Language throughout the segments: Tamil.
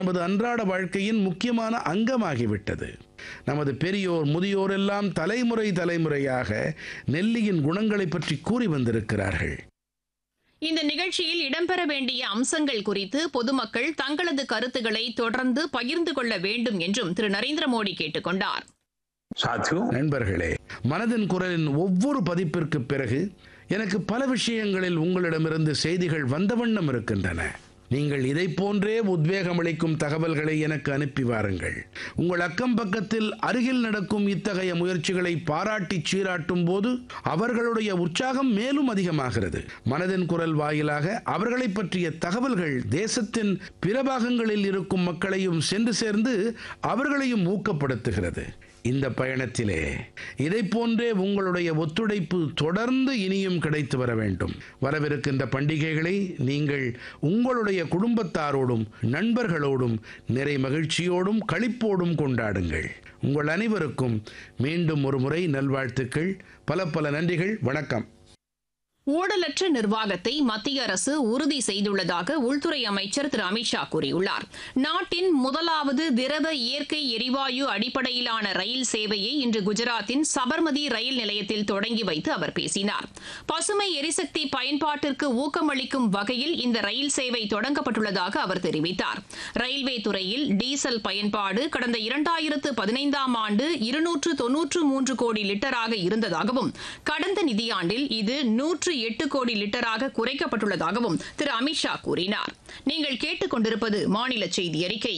நமது அன்றாட வாழ்க்கையின் முக்கியமான அங்கமாகிவிட்டது நமது பெரியோர் முதியோர் எல்லாம் தலைமுறை தலைமுறையாக நெல்லியின் குணங்களை பற்றி கூறி வந்திருக்கிறார்கள் இந்த நிகழ்ச்சியில் இடம்பெற வேண்டிய அம்சங்கள் குறித்து பொதுமக்கள் தங்களது கருத்துக்களை தொடர்ந்து பகிர்ந்து கொள்ள வேண்டும் என்றும் திரு நரேந்திர மோடி கேட்டுக் கொண்டார் साथियों நண்பர்களே மனதின் குரலின் ஒவ்வொரு பதிப்பிற்கு பிறகு எனக்கு பல விஷயங்களில் உங்களிடமிருந்து செய்திகள் வந்த வண்ணம் இருக்கின்றன நீங்கள் இதை போன்றே உத்வேகம் அளிக்கும் தகவல்களை எனக்கு அனுப்பி வாருங்கள் உங்கள் அக்கம் பக்கத்தில் அருகில் நடக்கும் இத்தகைய முயற்சிகளை பாராட்டி சீராட்டும் போது அவர்களுடைய உற்சாகம் மேலும் அதிகமாகிறது மனதின் குரல் வாயிலாக அவர்களை பற்றிய தகவல்கள் தேசத்தின் பிற பாகங்களில் இருக்கும் மக்களையும் சென்று சேர்ந்து அவர்களையும் ஊக்கப்படுத்துகிறது இந்த பயணத்திலே இதை போன்றே உங்களுடைய ஒத்துழைப்பு தொடர்ந்து இனியும் கிடைத்து வர வேண்டும் வரவிருக்கின்ற பண்டிகைகளை நீங்கள் உங்களுடைய குடும்பத்தாரோடும் நண்பர்களோடும் நிறை மகிழ்ச்சியோடும் களிப்போடும் கொண்டாடுங்கள் உங்கள் அனைவருக்கும் மீண்டும் ஒரு முறை நல்வாழ்த்துக்கள் பல பல நன்றிகள் வணக்கம் ஊழலற்ற நிர்வாகத்தை மத்திய அரசு உறுதி செய்துள்ளதாக உள்துறை அமைச்சர் திரு அமித்ஷா கூறியுள்ளார் நாட்டின் முதலாவது திரவ இயற்கை எரிவாயு அடிப்படையிலான ரயில் சேவையை இன்று குஜராத்தின் சபர்மதி ரயில் நிலையத்தில் தொடங்கி வைத்து அவர் பேசினார் பசுமை எரிசக்தி பயன்பாட்டிற்கு ஊக்கமளிக்கும் வகையில் இந்த ரயில் சேவை தொடங்கப்பட்டுள்ளதாக அவர் தெரிவித்தார் ரயில்வே துறையில் டீசல் பயன்பாடு கடந்த இரண்டாயிரத்து பதினைந்தாம் ஆண்டு இருநூற்று தொன்னூற்று மூன்று கோடி லிட்டராக இருந்ததாகவும் கடந்த நிதியாண்டில் இது நூற்று எட்டு கோடி லிட்டராக குறைக்கப்பட்டுள்ளதாகவும் திரு அமித்ஷா கூறினார் நீங்கள் கேட்டுக்கொண்டிருப்பது மாநில செய்தி அறிக்கை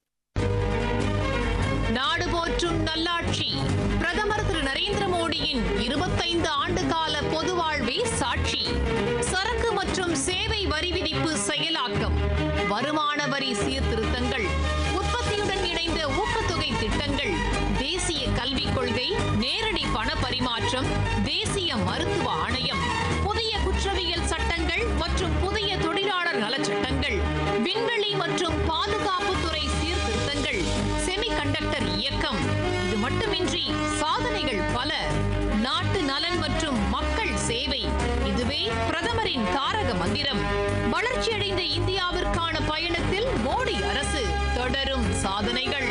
நாடு போற்றும் நல்லாட்சி பிரதமர் திரு நரேந்திர மோடியின் இருபத்தைந்து ஆண்டு கால பொது வாழ்வே சாட்சி சரக்கு மற்றும் சேவை வரி விதிப்பு செயலாக்கம் வருமான வரி சீர்திருத்தங்கள் உற்பத்தியுடன் இணைந்த ஊக்கத்தொகை திட்டங்கள் தேசிய கல்விக் கொள்கை நேரடி பண பரிமாற்றம் தேசிய மருத்துவ ஆணையம் புதிய குற்றவியல் சட்டங்கள் மற்றும் புதிய தொழிலாளர் நலச் சட்டங்கள் விண்வெளி மற்றும் பாதுகாப்புத்துறை சீர்திருத்தங்கள் செமிகண்டக்டர் இயக்கம் இது மட்டுமின்றி சாதனைகள் பல நாட்டு நலன் மற்றும் மக்கள் சேவை இதுவே பிரதமரின் தாரக மந்திரம் வளர்ச்சியடைந்த இந்தியாவிற்கான பயணத்தில் மோடி அரசு தொடரும் சாதனைகள்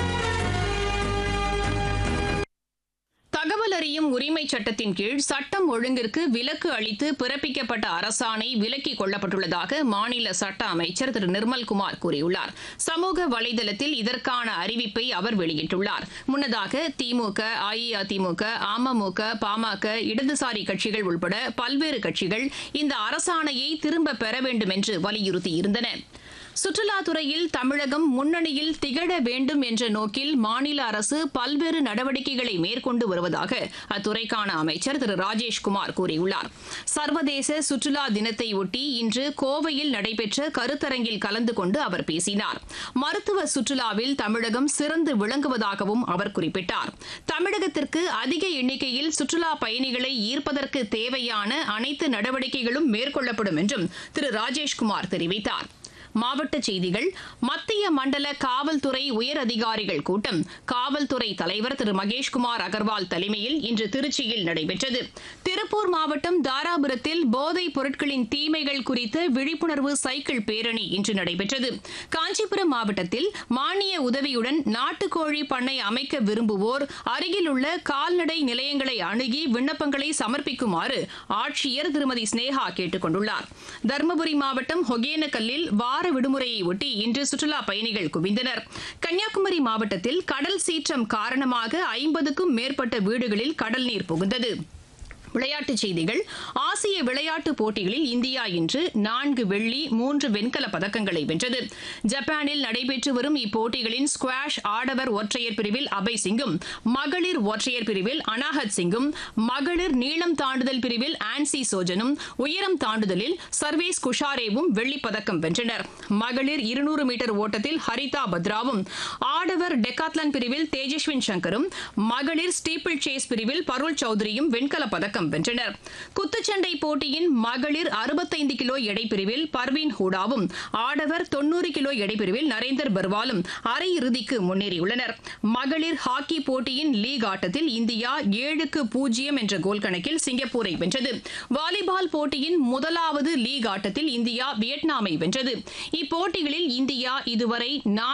தகவல் அறியும் உரிமை சட்டத்தின் கீழ் சட்டம் ஒழுங்கிற்கு விலக்கு அளித்து பிறப்பிக்கப்பட்ட அரசாணை விலக்கிக் கொள்ளப்பட்டுள்ளதாக மாநில சட்ட அமைச்சர் திரு நிர்மல்குமார் கூறியுள்ளார் சமூக வலைதளத்தில் இதற்கான அறிவிப்பை அவர் வெளியிட்டுள்ளார் முன்னதாக திமுக அஇஅதிமுக அமமுக பாமக இடதுசாரி கட்சிகள் உள்பட பல்வேறு கட்சிகள் இந்த அரசாணையை திரும்ப பெற வேண்டும் என்று வலியுறுத்தியிருந்தன சுற்றுலாத்துறையில் தமிழகம் முன்னணியில் திகழ வேண்டும் என்ற நோக்கில் மாநில அரசு பல்வேறு நடவடிக்கைகளை மேற்கொண்டு வருவதாக அத்துறைக்கான அமைச்சர் திரு ராஜேஷ்குமார் கூறியுள்ளார் சர்வதேச சுற்றுலா தினத்தை ஒட்டி இன்று கோவையில் நடைபெற்ற கருத்தரங்கில் கலந்து கொண்டு அவர் பேசினார் மருத்துவ சுற்றுலாவில் தமிழகம் சிறந்து விளங்குவதாகவும் அவர் குறிப்பிட்டார் தமிழகத்திற்கு அதிக எண்ணிக்கையில் சுற்றுலா பயணிகளை ஈர்ப்பதற்கு தேவையான அனைத்து நடவடிக்கைகளும் மேற்கொள்ளப்படும் என்றும் திரு ராஜேஷ்குமார் தெரிவித்தார் மாவட்ட செய்திகள் மத்திய மண்டல காவல்துறை உயர் அதிகாரிகள் கூட்டம் காவல்துறை தலைவர் திரு மகேஷ்குமார் அகர்வால் தலைமையில் இன்று திருச்சியில் நடைபெற்றது திருப்பூர் மாவட்டம் தாராபுரத்தில் போதைப் பொருட்களின் தீமைகள் குறித்த விழிப்புணர்வு சைக்கிள் பேரணி இன்று நடைபெற்றது காஞ்சிபுரம் மாவட்டத்தில் மானிய உதவியுடன் நாட்டுக்கோழி பண்ணை அமைக்க விரும்புவோர் அருகில் உள்ள கால்நடை நிலையங்களை அணுகி விண்ணப்பங்களை சமர்ப்பிக்குமாறு ஆட்சியர் திருமதி ஸ்னேகா கேட்டுக் கொண்டுள்ளார் தருமபுரி மாவட்டம் ஒகேனக்கல்லில் வார விடுமுறையை ஒட்டி இன்று சுற்றுலா பயணிகள் குவிந்தனர் கன்னியாகுமரி மாவட்டத்தில் கடல் சீற்றம் காரணமாக ஐம்பதுக்கும் மேற்பட்ட வீடுகளில் கடல் நீர் புகுந்தது விளையாட்டுச் செய்திகள் ஆசிய விளையாட்டுப் போட்டிகளில் இந்தியா இன்று நான்கு வெள்ளி மூன்று வெண்கலப் பதக்கங்களை வென்றது ஜப்பானில் நடைபெற்று வரும் இப்போட்டிகளின் ஸ்குவாஷ் ஆடவர் ஒற்றையர் பிரிவில் அபய் சிங்கும் மகளிர் ஒற்றையர் பிரிவில் அனாஹத் சிங்கும் மகளிர் நீளம் தாண்டுதல் பிரிவில் ஆன்சி சோஜனும் உயரம் தாண்டுதலில் சர்வேஸ் குஷாரேவும் வெள்ளிப் பதக்கம் வென்றனர் மகளிர் இருநூறு மீட்டர் ஓட்டத்தில் ஹரிதா பத்ராவும் ஆடவர் டெக்காத்லன் பிரிவில் தேஜஸ்வின் சங்கரும் மகளிர் ஸ்டீப்பிள் சேஸ் பிரிவில் பருள் சௌத்ரியும் வெண்கலப் பதக்கம் பதக்கம் வென்றனர் குத்துச்சண்டை போட்டியின் மகளிர் அறுபத்தைந்து கிலோ எடைப்பிரிவில் பர்வீன் ஹூடாவும் ஆடவர் தொன்னூறு கிலோ எடைப்பிரிவில் நரேந்தர் பர்வாலும் அரையிறுதிக்கு முன்னேறியுள்ளனர் மகளிர் ஹாக்கி போட்டியின் லீக் ஆட்டத்தில் இந்தியா ஏழுக்கு பூஜ்ஜியம் என்ற கோல் கணக்கில் சிங்கப்பூரை வென்றது வாலிபால் போட்டியின் முதலாவது லீக் ஆட்டத்தில் இந்தியா வியட்நாமை வென்றது இப்போட்டிகளில் இந்தியா இதுவரை